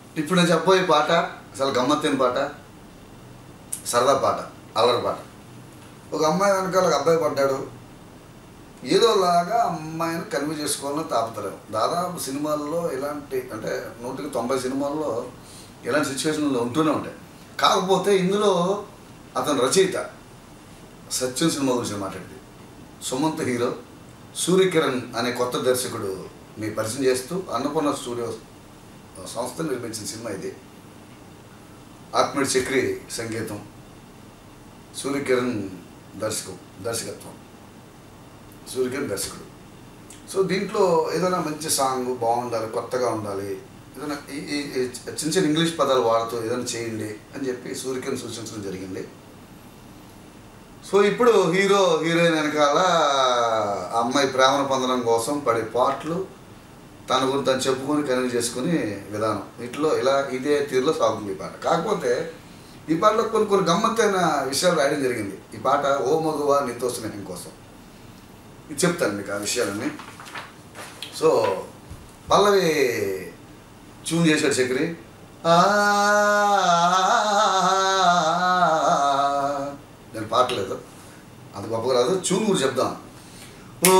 ఇప్పుడు నేను చెప్పబోయే పాట అసలు గమ్మత్తైన పాట సరదా పాట అల్లరి పాట ఒక అమ్మాయి వెనకాల ఒక అబ్బాయి పడ్డాడు ఏదోలాగా అమ్మాయిని కన్వీ చేసుకోవాలని తాపత్రయం దాదాపు సినిమాల్లో ఇలాంటి అంటే నూటికి తొంభై సినిమాల్లో ఇలాంటి సిచ్యువేషన్లు ఉంటూనే ఉంటాయి కాకపోతే ఇందులో అతను రచయిత సత్యం సినిమా గురించి మాట్లాడింది సుమంత్ హీరో సూర్యకిరణ్ అనే కొత్త దర్శకుడు మీ పరిచయం చేస్తూ అన్నపూర్ణ స్టూడియో సంస్థ నిర్మించిన సినిమా ఇది ఆత్మీయ చక్రి సంగీతం సూర్యకిరణ్ దర్శకం దర్శకత్వం సూర్యకిరణ్ దర్శకుడు సో దీంట్లో ఏదైనా మంచి సాంగ్ బాగుండాలి కొత్తగా ఉండాలి ఏదైనా ఈ ఈ- ఈ చిన్న చిన్న ఇంగ్లీష్ పదాలు వాడుతూ ఏదైనా చేయండి అని చెప్పి సూర్యకిరణ్ సూచించడం జరిగింది సో ఇప్పుడు హీరో హీరోయిన్ వెనకాల ఆ అమ్మాయి ప్రేమను పొందడం కోసం పడే పాటలు తన గురించి తను చెప్పుకొని కనుక చేసుకుని విధానం ఇట్లో ఇలా ఇదే తీరులో సాగుతుంది ఈ పాట కాకపోతే ఈ పాటలో కొన్ని కొన్ని గమ్మత్తైన విషయాలు రాయడం జరిగింది ఈ పాట ఓ మగువా నీతో స్నేహం కోసం ఇది చెప్తాను మీకు ఆ విషయాలన్నీ సో పల్లవి ట్యూన్ చేశాడు చక్రి ఆ నేను పాటలేదు అంత గొప్పగా రాదు ట్యూన్ కూడా చెప్దాం ఓ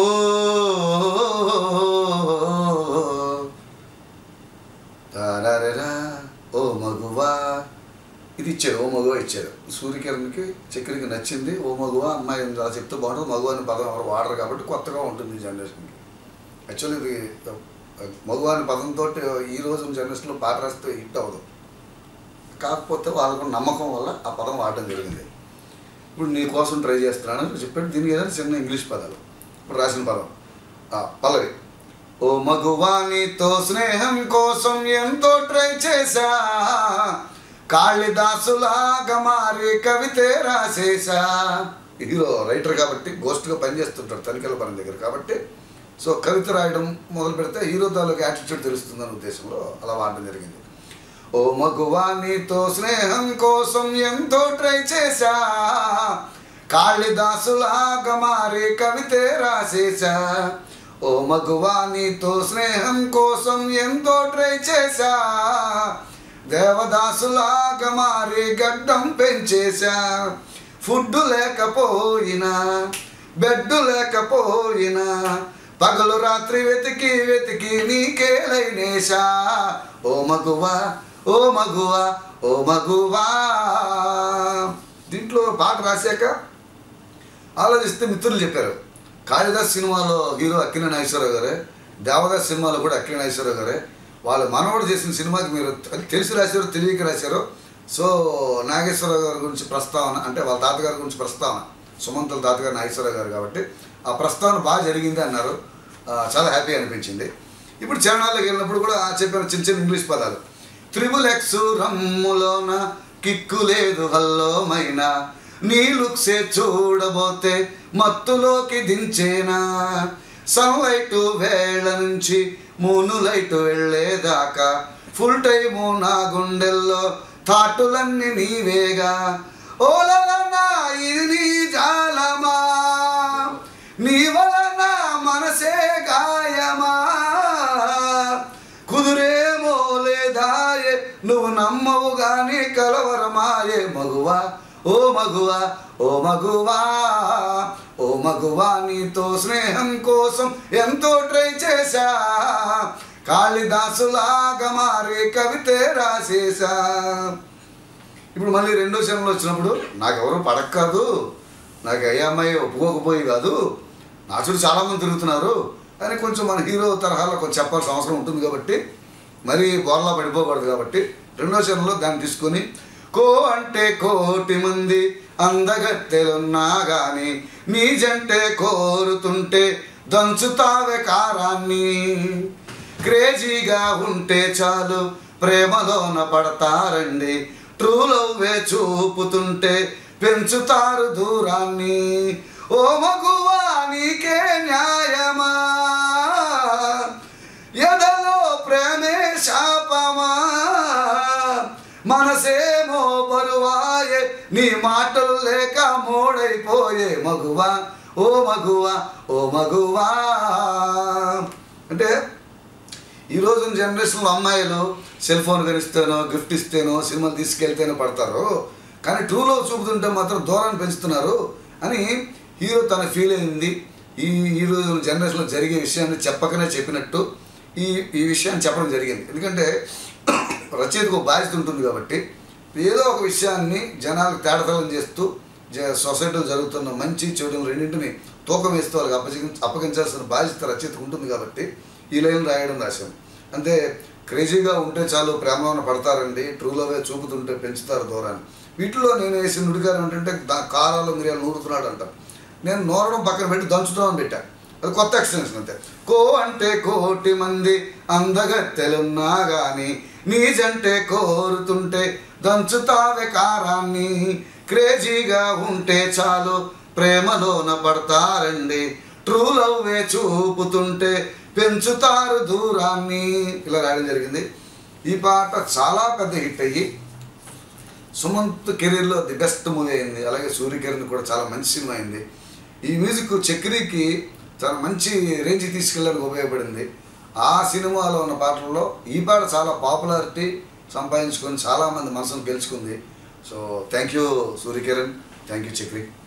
తారారరా, ఓ మగువా ఇది ఇచ్చారు ఓ మగువా ఇచ్చారు సూర్యకిరణ్కి చక్కెరకి నచ్చింది ఓ మగువా అమ్మాయి అలా చెప్తే బాగుంటుంది మగువా అనే పదం ఎవరు వాడరు కాబట్టి కొత్తగా ఉంటుంది ఈ జనరేషన్కి యాక్చువల్లీ ఇది మగువా అనే పదంతో ఈ రోజు జనరేషన్లో పాట రాస్తే హిట్ అవ్వదు కాకపోతే వాళ్ళకు నమ్మకం వల్ల ఆ పదం వాడడం జరిగింది ఇప్పుడు నీ కోసం ట్రై చేస్తున్నాను అని చెప్పాడు దీనికి ఏదైనా చిన్న ఇంగ్లీష్ పదాలు ఇప్పుడు రాసిన పదం ఆ, పల్లవి ఓ మగువానితో స్నేహం కోసం ఎంతో ట్రై చేశా కాళిదాసులాగా మారి కవితే రాసేశా హీరో రైటర్ కాబట్టి గోస్ట్గా పనిచేస్తుంటాడు తనిఖీల పని దగ్గర కాబట్టి సో కవిత రాయడం మొదలు పెడితే హీరో తాలూకు యాటిట్యూడ్ తెలుస్తుందన్న ఉద్దేశంలో అలా వాడడం జరిగింది ఓ మగువా నీతో స్నేహం కోసం ఎంతో ట్రై చేశా కాళిదాసులాగా మారి కవితే రాసేశా ఓ మగువా నీతో స్నేహం కోసం ఎంతో ట్రై చేశా దేవదాసులాగా మారి గడ్డం పెంచేశా ఫుడ్ లేకపోయినా బెడ్ లేకపోయినా పగలు రాత్రి వెతికి వెతికి నీకే లైనేశా ఓ మగువా ఓ మగువా ఓ మగువా దీంట్లో పాట రాశాక ఆలోచిస్తే మిత్రులు చెప్పారు కాళిదాస్ సినిమాలో హీరో అక్కినే నాగేశ్వరరావు గారే దేవదాస్ సినిమాలో కూడా అక్కినే నాగేశ్వరరావు గారే వాళ్ళ మనవడు చేసిన సినిమాకి మీరు అది తెలిసి రాశారో తెలియక రాశారో సో నాగేశ్వరరావు గారి గురించి ప్రస్తావన అంటే వాళ్ళ తాతగారి గురించి ప్రస్తావన సుమంతుల తాతగారు నాగేశ్వరరావు గారు కాబట్టి ఆ ప్రస్తావన బాగా జరిగింది అన్నారు ఆ, చాలా హ్యాపీ అనిపించింది ఇప్పుడు చరణాల్లోకి వెళ్ళినప్పుడు కూడా చెప్పిన చిన్న చిన్న ఇంగ్లీష్ పదాలు త్రిబుల్ ఎక్స్ రమ్ములోన కిక్కు లేదు హల్లోమైనా నీ లుక్సే చూడబోతే మత్తులోకి దించేనా సన్లైట్ వేళ నుంచి మూను లైట్ వెళ్ళేదాకా ఫుల్ టైము నా గుండెల్లో థాటులన్నీ నీవేగా ఓలనా ఇది నీ జాలమా నీ వలన మనసే గాయమా కుదురేమో లేదాయే నువ్వు నమ్మవు గాని కలవరమాయే మగువా ఓ మగువా ఓ మగువా ఓ మగువా నీతో స్నేహం కోసం ఎంతో ట్రై చేశా కాళిదాసులాగా మారి కవితే రాసేశా ఇప్పుడు మళ్ళీ రెండో ఛానల్ వచ్చినప్పుడు నాకెవరు పడక కాదు నాకు ఏ అమ్మాయి ఒప్పుకోకపోయి కాదు నా చుట్టూ చాలామంది తిరుగుతున్నారు అని కొంచెం మన హీరో తరహాలో కొంచెం చెప్పాల్సిన అవసరం ఉంటుంది కాబట్టి మరి బోర్లా పడిపోకూడదు కాబట్టి రెండో ఛానల్లో దాన్ని తీసుకొని కో అంటే కోటి మంది అందగత్తెలున్నా గాని నీ జంటే కోరుతుంటే దంచుతావే కారాన్ని క్రేజీగా ఉంటే చాలు ప్రేమలోన పడతారండి ట్రూ లవ్వే చూపుతుంటే పెంచుతారు దూరాన్ని ఓ మగువా నీకే న్యాయమా ఎదలో ప్రేమే శాపమా మనసేమో బరువాయే నీ మాటలు లేక మోడైపోయే మగువా ఓ మగువా ఓ మగువా అంటే ఈ రోజు జనరేషన్లో అమ్మాయిలు సెల్ ఫోన్ కనిస్తేనో గిఫ్ట్ ఇస్తేనో సినిమాలు తీసుకెళ్తేనో పడతారు కానీ ట్రూ లవ్ చూపుతుంటే మాత్రం దూరాన్ని పెంచుతున్నారు అని హీరో తన ఫీల్ అయింది ఈ ఈ రోజు జనరేషన్లో జరిగే విషయాన్ని చెప్పకనే చెప్పినట్టు ఈ ఈ విషయాన్ని చెప్పడం జరిగింది ఎందుకంటే రచయితకు ఒక బాధ్యత ఉంటుంది కాబట్టి ఏదో ఒక విషయాన్ని జనాలకు తేడతలం చేస్తూ జ- సొసైటీలో జరుగుతున్న మంచి చెడులు రెండింటిని తూకం వేస్తూ వాళ్ళకి అప్పగించ అప్పగించాల్సిన బాధ్యత రచయితకు ఉంటుంది కాబట్టి ఈ లైన్ రాయడం రాశాను అంతే క్రేజీగా ఉంటే చాలు ప్రేమలో పడతారండి ట్రూ లవే చూపుతుంటే పెంచుతారు దూరాన్ని వీటిలో నేను వేసిన నుడిగారు ఏంటంటే దా కారాలు మిరియాలు నూరుతున్నాడు అంటారు నేను నూరడం పక్కన పెట్టి దంచుతామని పెట్టాను అది కొత్త ఎక్స్టెన్షన్ అంతే కో అంటే కోటి మంది అందగత్తెలున్నా గాని నీజంటే కోరుతుంటే దంచుతావే కారాన్ని క్రేజీగా ఉంటే చాలు ప్రేమలోన పడతారండి ట్రూ లవ్వే చూపుతుంటే పెంచుతారు దూరాన్ని ఇలా రాయడం జరిగింది ఈ పాట చాలా పెద్ద హిట్ అయ్యి సుమంత్ కెరీర్లో ది బెస్ట్ మూవీ అయింది అలాగే సూర్యకిరణ్ కూడా చాలా మంచి సినిమా అయింది ఈ మ్యూజిక్ చక్రికి చాలా మంచి రేంజ్ తీసుకెళ్ళడానికి ఉపయోగపడింది ఆ సినిమాలో ఉన్న పాటల్లో ఈ పాట చాలా పాపులారిటీ సంపాదించుకొని చాలామంది మనసును గెలుచుకుంది so thank you Suryakiran thank you Chakri